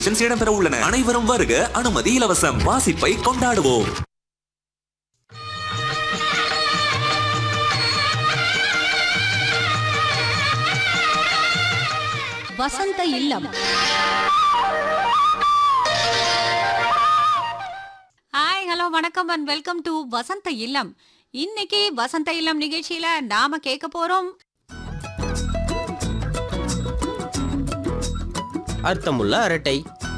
இடம்பெற உள்ளன அனைவரும் வருக அனுமதி இலவசம் வாசிப்பை கொண்டாடுவோம் வசந்த இல்லம் ஹாய் ஹலோ வணக்கம் and welcome to Vasantha Illam இன்னைக்கு வசந்த இல்லம் நிகழ்ச்சியில நாம கேட்க போறோம் அர்த்தமுள்ள அரட்டை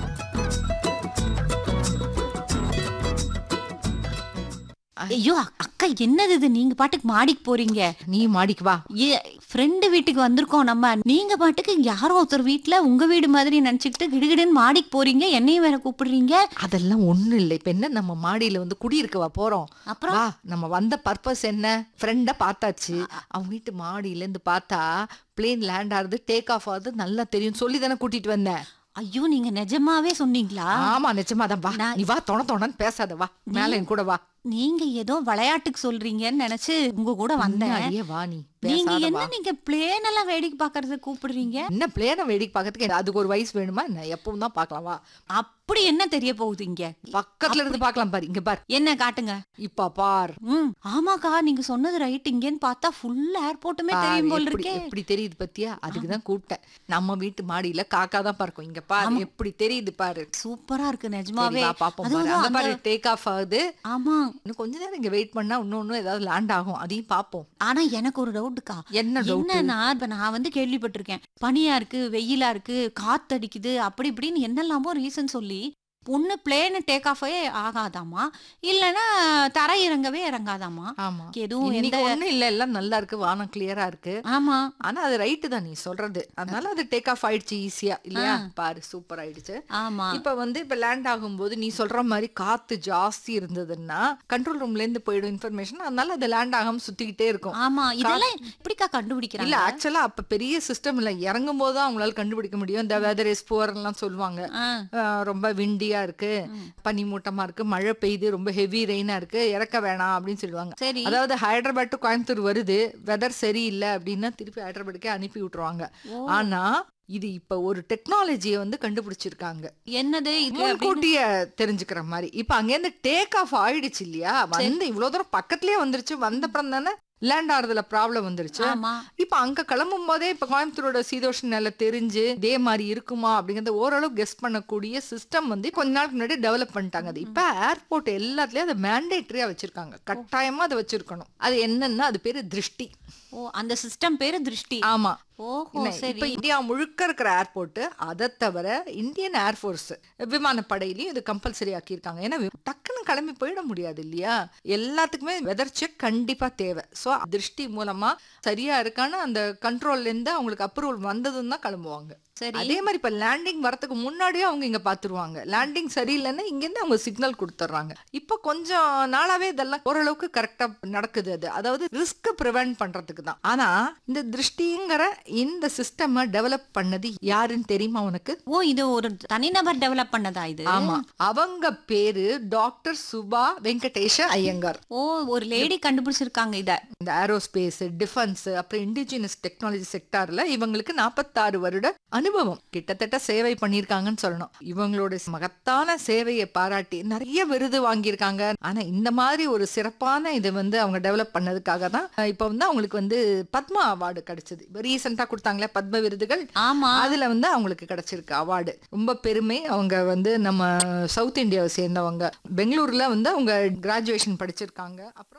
ஐயோ அக்கா என்னது இது நீங்க பாட்டுக்கு மாடிக்கு போறீங்க நீ மாடிக்கு வா ஃப்ரெண்டு வீட்டுக்கு வந்திருக்கோம் நம்ம நீங்க பாட்டுக்கு யாரோ ஒருத்தர் வீட்ல உங்க வீடு மாதிரி நினைச்சுக்கிட்டு கிடுகிடுன்னு மாடிக்கு போறீங்க என்னையும் வேற கூப்பிடுறீங்க அதெல்லாம் ஒண்ணும் இல்லை இப்ப என்ன நம்ம மாடியில வந்து குடியிருக்கவா போறோம் அப்புறம் வா நம்ம வந்த பர்பஸ் என்ன ஃப்ரெண்ட பார்த்தாச்சு அவங்க வீட்டு மாடியில இருந்து பார்த்தா பிளேன் லேண்ட் ஆகுது டேக் ஆஃப் ஆகுது நல்லா தெரியும் சொல்லி தானே கூட்டிட்டு வந்தேன் ஐயோ நீங்க நிஜமாவே சொன்னீங்களா ஆமா நிஜமாதான் வா நான்- நீ வா தொண தொணன்னு பேசாத வா மேல என் கூட வா நீங்க ஏதோ விளையாட்டுக்கு சொல்றீங்கன்னு நினைச்சு உங்க கூட வந்தேன் முன்னாடியே வா நீ நீங்க பேசாத என்ன வா நீங்க பிளேன் எல்லாம் வேடிக்கை பாக்குறது கூப்பிடுறீங்க என்ன பிளேனை வேடிக்கை பார்க்கறதுக்கு அதுக்கு ஒரு வயசு வேணுமா என்ன எப்பவும் தான் பார்க்கலாம் வா அப்படி என்ன தெரிய போகுது இங்க பக்கத்துல இருந்து பார்க்கலாம் பாரு இங்க பார் என்ன காட்டுங்க இப்ப பார் ம் ஆமாக்கா நீங்க சொன்னது ரைட் இங்கன்னு பார்த்தா ஃபுல் ஏர்போர்ட்டுமே பாரு, தெரியும் போல எப்படி- இருக்கே எப்படி தெரியுது பத்தியா அதுக்கு தான் கூப்பிட்டேன் நம்ம வீட்டு மாடியில காக்கா தான் பார்க்கும் இங்க பாரு எப்படி தெரியுது பாரு சூப்பரா இருக்கு சரி, நிஜமாவே வா பாப்போம் அதுவும் பாரு அங்க அந்த- பாரு டேக் ஆஃப் ஆகுது ஆமா இன்னும் கொஞ்ச நேரம் இங்க வெயிட் பண்ணா இன்னொன்னு ஏதாவது லேண்ட் ஆகும் அதையும் பாப்போம் ஆனா எனக்கு ஒரு டவுட்டுக்கா என்ன டவுட் என்னன்னா இப்ப நான் வந்து கேள்விப்பட்டிருக்கேன் பனியா இருக்கு வெயிலா இருக்கு காத்தடிக்குது அப்படி இப்படின்னு என்னெல்லாமோ ரீசன் சொல்லி ஒண்ணு பிளேன் டேக் ஆஃபே ஆகாதாமா இல்லனா தரை இறங்கவே இறங்காதாமா ஆமா எதுவும் எந்த இன்னைக்கு ஒண்ணும் இல்ல எல்லாம் நல்லா இருக்கு வானம் கிளியரா இருக்கு ஆமா ஆனா அது ரைட்டு தான் நீ சொல்றது அதனால அது டேக் ஆஃப் ஆயிடுச்சு ஈஸியா இல்லையா பாரு சூப்பர் ஆயிடுச்சு ஆமா இப்ப வந்து இப்ப லேண்ட் ஆகும்போது நீ சொல்ற மாதிரி காத்து ஜாஸ்தி இருந்ததுன்னா கண்ட்ரோல் ரூம்ல இருந்து போயிடும் இன்ஃபர்மேஷன் அதனால அது லேண்ட் ஆகாம சுத்திக்கிட்டே இருக்கும் ஆமா இதெல்லாம் எப்படிக்கா கண்டுபிடிக்கிறாங்க இல்ல ஆக்சுவலா அப்ப பெரிய சிஸ்டம் இல்ல இறங்கும் போது தான் அவங்களால கண்டுபிடிக்க முடியும் இந்த வெதர் இஸ் எல்லாம் சொல்லுவாங்க ஆ, ஆஹ் ரொம்ப விண்டியா இருக்கு பனி மூட்டமா இருக்கு மழை பெய்யுது ரொம்ப ஹெவி ரெயினா இருக்கு இறக்க வேணாம் அப்படின்னு சொல்லுவாங்க சரி அதாவது ஹைதராபாத் டு கோயம்புத்தூர் வருது வெதர் சரியில்லை அப்படின்னா திருப்பி ஹைதராபாத்துக்கே அனுப்பி விட்டுருவாங்க ஆனா இது இப்ப ஒரு டெக்னாலஜியை வந்து கண்டுபிடிச்சிருக்காங்க என்னது இது அப்படின்னு- முன்கூட்டிய தெரிஞ்சுக்கிற மாதிரி இப்ப அங்கேருந்து டேக் ஆஃப் ஆயிடுச்சு இல்லையா வந்து இவ்வளவு தூரம் பக்கத்துலயே வந்துருச்சு வந்தப்புறம் தானே லேண்ட் ஆறதுல ப்ராப்ளம் வந்துருச்சு ஆமா இப்ப அங்க கிளம்பும் போதே இப்ப கோயம்புத்தூரோட சீதோஷ நிலை தெரிஞ்சு இதே மாதிரி இருக்குமா அப்படிங்கறத ஓரளவு கெஸ் பண்ணக்கூடிய சிஸ்டம் வந்து கொஞ்ச நாளுக்கு முன்னாடி டெவலப் பண்ணிட்டாங்க அது இப்ப ஏர்போர்ட் எல்லாத்துலயும் அதை மேண்டேட்டரியா வச்சிருக்காங்க கட்டாயமா அதை வச்சிருக்கணும் அது என்னன்னா அது பேரு திருஷ்டி ஓ அந்த சிஸ்டம் பேரு திருஷ்டி ஆமா ஓஹோ என்ன, சரி இப்ப இந்தியா முழுக்க இருக்கிற ஏர்போர்ட் அதை தவிர இந்தியன் ஏர்ஃபோர்ஸ் விமானப்படையிலயும் இது கம்பல்சரி ஆக்கியிருக்காங்க ஏன்னா வி- டக்குன்னு கிளம்பி போயிட முடியாது இல்லையா எல்லாத்துக்குமே வெதர் செக் கண்டிப்பா தேவை சோ திருஷ்டி மூலமா சரியா இருக்கான்னு அந்த கண்ட்ரோல்ல இருந்து அவங்களுக்கு அப்ரூவல் வந்ததும் தான் கிளம்புவாங்க சரி அதே மாதிரி இப்ப லேண்டிங் வரதுக்கு முன்னாடியே அவங்க இங்க பாத்துருவாங்க லேண்டிங் சரியில்லைன்னா இங்க இருந்து அவங்க சிக்னல் கொடுத்துட்றாங்க இப்ப கொஞ்சம் நாளாவே இதெல்லாம் ஓரளவுக்கு கரெக்டா நடக்குது அது அதாவது ரிஸ்க் ப்ரிவென்ட் பண்றதுக்கு தான் ஆனா இந்த திருஷ்டிங்கிற இந்த சிஸ்டம் டெவலப் பண்ணது யாருன்னு தெரியுமா உனக்கு ஓ இது ஒரு தனிநபர் டெவலப் பண்ணதா இது ஆமா அவங்க பேரு டாக்டர் சுபா வெங்கடேஷ ஐயங்கார் ஓ ஒரு லேடி கண்டுபிடிச்சிருக்காங்க இத இந்த ஏரோஸ்பேஸ் டிஃபென்ஸ் அப்புறம் இண்டிஜினஸ் டெக்னாலஜி செக்டார்ல இவங்களுக்கு நாற்பத்தாறு வருட அனுபவம் கிட்டத்தட்ட சேவை பண்ணியிருக்காங்கன்னு சொல்லணும் இவங்களோட மகத்தான சேவையை பாராட்டி நிறைய விருது வாங்கியிருக்காங்க ஆனா இந்த மாதிரி ஒரு சிறப்பான இது வந்து அவங்க டெவலப் பண்ணதுக்காக தான் இப்போ வந்து அவங்களுக்கு வந்து பத்மா அவார்டு கிடைச்சது இப்போ ரீசெண்டா கொடுத்தாங்களே பத்ம விருதுகள் ஆமா அதுல வந்து அவங்களுக்கு கிடைச்சிருக்கு அவார்டு ரொம்ப பெருமை அவங்க வந்து நம்ம சவுத் இந்தியாவை சேர்ந்தவங்க பெங்களூர்ல வந்து அவங்க கிராஜுவேஷன் படிச்சிருக்காங்க அப்புறம்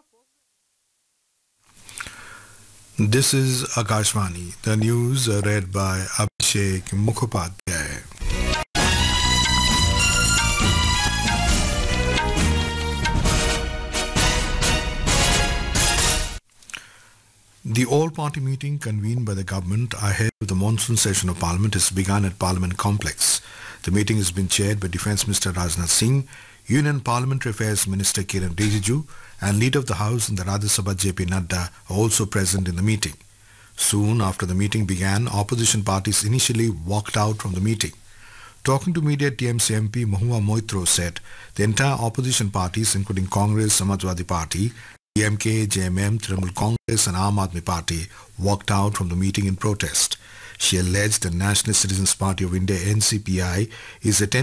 This is Akashvani. The news are read by Abhishek Mukhopadhyay. The all-party meeting convened by the government ahead of the monsoon session of Parliament has begun at Parliament Complex. The meeting has been chaired by Defence Minister Rajnath Singh, Union Parliamentary Affairs Minister Kiran Rijiju, and Leader of the House in the Rajya Sabha JP Nadda are also present in the meeting. Soon after the meeting began, opposition parties initially walked out from the meeting. Talking to media, TMC MP Mahua Moitro said the entire opposition parties, including Congress, Samajwadi Party, DMK, JMM, Trinamool Congress and Aam Aadmi Party, walked out from the meeting in protest. She alleged the National Citizens Party of India (NCPI) is attempting